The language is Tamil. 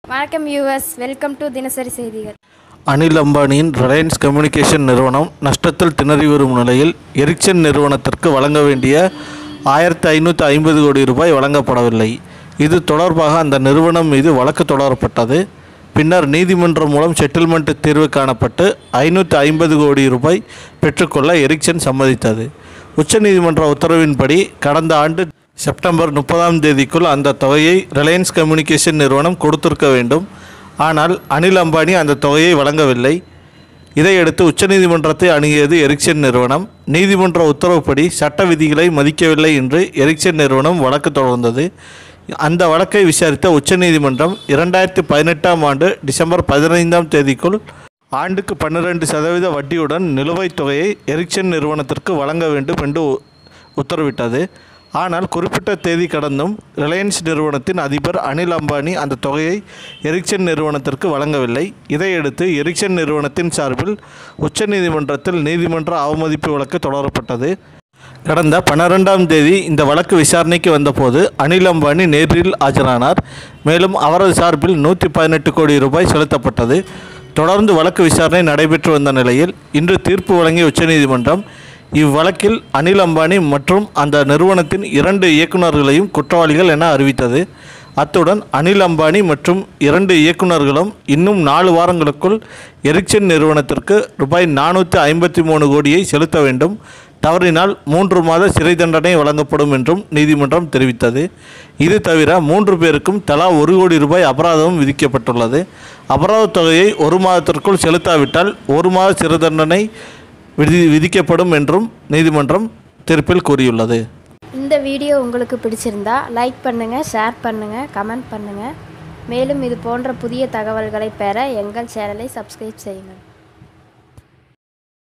வணக்கம் யூஎஸ் வெல்கம் டு தினசரி செய்திகள் அனில் அம்பானியின் ரிலையன்ஸ் கம்யூனிகேஷன் நிறுவனம் நஷ்டத்தில் திணறி வரும் நிலையில் எரிக்சன் நிறுவனத்திற்கு வழங்க வேண்டிய ஆயிரத்தி ஐநூற்றி ஐம்பது கோடி ரூபாய் வழங்கப்படவில்லை இது தொடர்பாக அந்த நிறுவனம் மீது வழக்கு தொடரப்பட்டது பின்னர் நீதிமன்றம் மூலம் செட்டில்மெண்ட் தீர்வு காணப்பட்டு ஐநூற்றி ஐம்பது கோடி ரூபாய் பெற்றுக்கொள்ள எரிக்சன் சம்மதித்தது உச்சநீதிமன்ற உத்தரவின்படி கடந்த ஆண்டு செப்டம்பர் முப்பதாம் தேதிக்குள் அந்த தொகையை ரிலையன்ஸ் கம்யூனிகேஷன் நிறுவனம் கொடுத்திருக்க வேண்டும் ஆனால் அனில் அம்பானி அந்த தொகையை வழங்கவில்லை இதையடுத்து உச்சநீதிமன்றத்தை அணுகியது எரிக்சன் நிறுவனம் நீதிமன்ற உத்தரவுப்படி சட்ட விதிகளை மதிக்கவில்லை என்று எரிக்சன் நிறுவனம் வழக்கு தொடர்ந்தது அந்த வழக்கை விசாரித்த உச்சநீதிமன்றம் இரண்டாயிரத்தி பதினெட்டாம் ஆண்டு டிசம்பர் பதினைந்தாம் தேதிக்குள் ஆண்டுக்கு பன்னிரண்டு சதவீத வட்டியுடன் நிலுவைத் தொகையை எரிக்சன் நிறுவனத்திற்கு வழங்க வேண்டும் என்று உ- உத்தரவிட்டது ஆனால் குறிப்பிட்ட தேதி கடந்தும் ரிலையன்ஸ் நிறுவனத்தின் அதிபர் அனில் அம்பானி அந்த தொகையை எரிக்சன் நிறுவனத்திற்கு வழங்கவில்லை இதையடுத்து எரிக்சன் நிறுவனத்தின் சார்பில் உச்சநீதிமன்றத்தில் நீதிமன்ற அவமதிப்பு வழக்கு தொடரப்பட்டது கடந்த பன்னிரெண்டாம் தேதி இந்த வழக்கு விசாரணைக்கு வந்தபோது அனில் அம்பானி நேரில் ஆஜரானார் மேலும் அவரது சார்பில் நூற்றி பதினெட்டு கோடி ரூபாய் செலுத்தப்பட்டது தொடர்ந்து வழக்கு விசாரணை நடைபெற்று வந்த நிலையில் இன்று தீர்ப்பு வழங்கிய உச்சநீதிமன்றம் இவ்வழக்கில் அனில் அம்பானி மற்றும் அந்த நிறுவனத்தின் இரண்டு இயக்குநர்களையும் குற்றவாளிகள் என அறிவித்தது அத்துடன் அனில் அம்பானி மற்றும் இரண்டு இயக்குநர்களும் இன்னும் நாலு வாரங்களுக்குள் எரிக்சன் நிறுவனத்திற்கு ரூபாய் நானூற்றி ஐம்பத்தி மூணு கோடியை செலுத்த வேண்டும் தவறினால் மூன்று மாத சிறை தண்டனை வழங்கப்படும் என்றும் நீதிமன்றம் தெரிவித்தது இது தவிர மூன்று பேருக்கும் தலா ஒரு கோடி ரூபாய் அபராதமும் விதிக்கப்பட்டுள்ளது அபராத தொகையை ஒரு மாதத்திற்குள் செலுத்தாவிட்டால் ஒரு மாத சிறை தண்டனை விதி விதிக்கப்படும் என்றும் நீதிமன்றம் தீர்ப்பில் கூறியுள்ளது இந்த வீடியோ உங்களுக்கு பிடிச்சிருந்தா லைக் பண்ணுங்கள் ஷேர் பண்ணுங்கள் கமெண்ட் பண்ணுங்கள் மேலும் இது போன்ற புதிய தகவல்களை பெற எங்கள் சேனலை சப்ஸ்கிரைப் செய்யுங்கள்